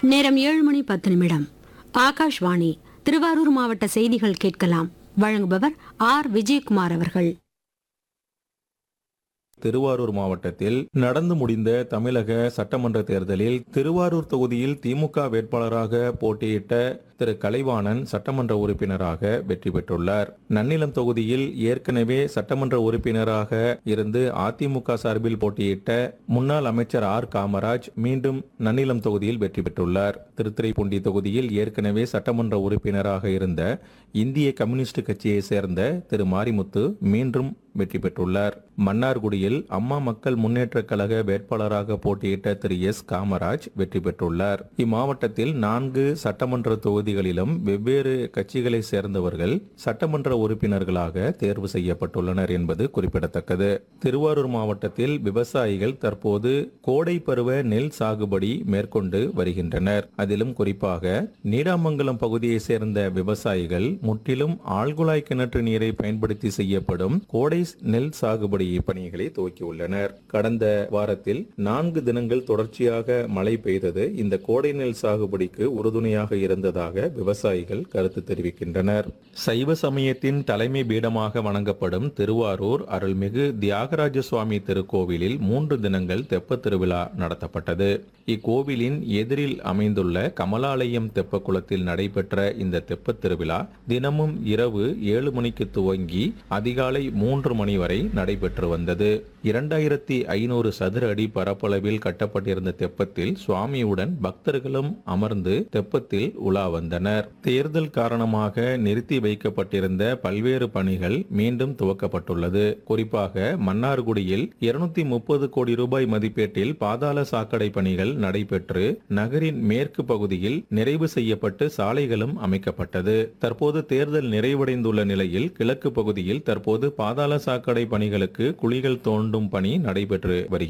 நேரம் ஏழு மணி பத்து நிமிடம் ஆகாஷ்வாணி திருவாரூர் மாவட்ட செய்திகள் கேட்கலாம் வழங்குபவர் ஆர் விஜயகுமார் அவர்கள் திருவாரூர் மாவட்டத்தில் நடந்து முடிந்த தமிழக சட்டமன்ற தேர்தலில் திருவாரூர் தொகுதியில் திமுக வேட்பாளராக போட்டியிட்ட திரு கலைவாணன் சட்டமன்ற உறுப்பினராக வெற்றி பெற்றுள்ளார் நன்னிலம் தொகுதியில் ஏற்கனவே சட்டமன்ற உறுப்பினராக இருந்து அதிமுக சார்பில் போட்டியிட்ட முன்னாள் அமைச்சர் ஆர் காமராஜ் மீண்டும் நன்னிலம் தொகுதியில் வெற்றி பெற்றுள்ளார் திருத்துறைப்பூண்டி தொகுதியில் ஏற்கனவே சட்டமன்ற உறுப்பினராக இருந்த இந்திய கம்யூனிஸ்ட் கட்சியை சேர்ந்த திரு மாரிமுத்து மீண்டும் வெற்றி பெற்றுள்ளார் மன்னார்குடியில் அம்மா மக்கள் முன்னேற்ற கழக வேட்பாளராக போட்டியிட்ட திரு எஸ் காமராஜ் வெற்றி பெற்றுள்ளார் இம்மாவட்டத்தில் நான்கு சட்டமன்ற தொகுதிகளிலும் வெவ்வேறு கட்சிகளை சேர்ந்தவர்கள் சட்டமன்ற உறுப்பினர்களாக தேர்வு செய்யப்பட்டுள்ளனர் என்பது குறிப்பிடத்தக்கது திருவாரூர் மாவட்டத்தில் விவசாயிகள் தற்போது கோடை பருவ நெல் சாகுபடி மேற்கொண்டு வருகின்றனர் அதிலும் குறிப்பாக நீடாமங்கலம் பகுதியை சேர்ந்த விவசாயிகள் முற்றிலும் ஆழ்குழாய் கிணற்று நீரை பயன்படுத்தி செய்யப்படும் கோடை நெல் சாகுபடி பணிகளை துவக்கியுள்ளனர் கடந்த வாரத்தில் நான்கு தினங்கள் தொடர்ச்சியாக மழை பெய்தது இந்த கோடை நெல் சாகுபடிக்கு உறுதுணையாக இருந்ததாக விவசாயிகள் கருத்து தெரிவிக்கின்றனர் சைவ சமயத்தின் தலைமை பீடமாக வணங்கப்படும் திருவாரூர் அருள்மிகு தியாகராஜ சுவாமி திருக்கோவிலில் மூன்று தினங்கள் தெப்ப திருவிழா நடத்தப்பட்டது இக்கோவிலின் எதிரில் அமைந்துள்ள கமலாலயம் தெப்ப குளத்தில் நடைபெற்ற இந்த தெப்பத் திருவிழா தினமும் இரவு ஏழு மணிக்கு துவங்கி அதிகாலை மூன்று மணி வரை நடைபெற்று வந்தது இரண்டாயிரத்தி ஐநூறு சதுர அடி பரப்பளவில் கட்டப்பட்டிருந்த தெப்பத்தில் சுவாமியுடன் பக்தர்களும் அமர்ந்து தெப்பத்தில் உலா வந்தனர் தேர்தல் காரணமாக நிறுத்தி வைக்கப்பட்டிருந்த பல்வேறு பணிகள் மீண்டும் துவக்கப்பட்டுள்ளது குறிப்பாக மன்னார்குடியில் இருநூத்தி முப்பது கோடி ரூபாய் மதிப்பீட்டில் பாதாள சாக்கடை பணிகள் நடைபெற்று நகரின் மேற்கு பகுதியில் நிறைவு செய்யப்பட்டு சாலைகளும் அமைக்கப்பட்டது தற்போது தேர்தல் நிறைவடைந்துள்ள நிலையில் கிழக்கு பகுதியில் தற்போது பாதாள சாக்கடை பணிகளுக்கு குழிகள் தோண்டும் பணி நடைபெற்று வருகிறது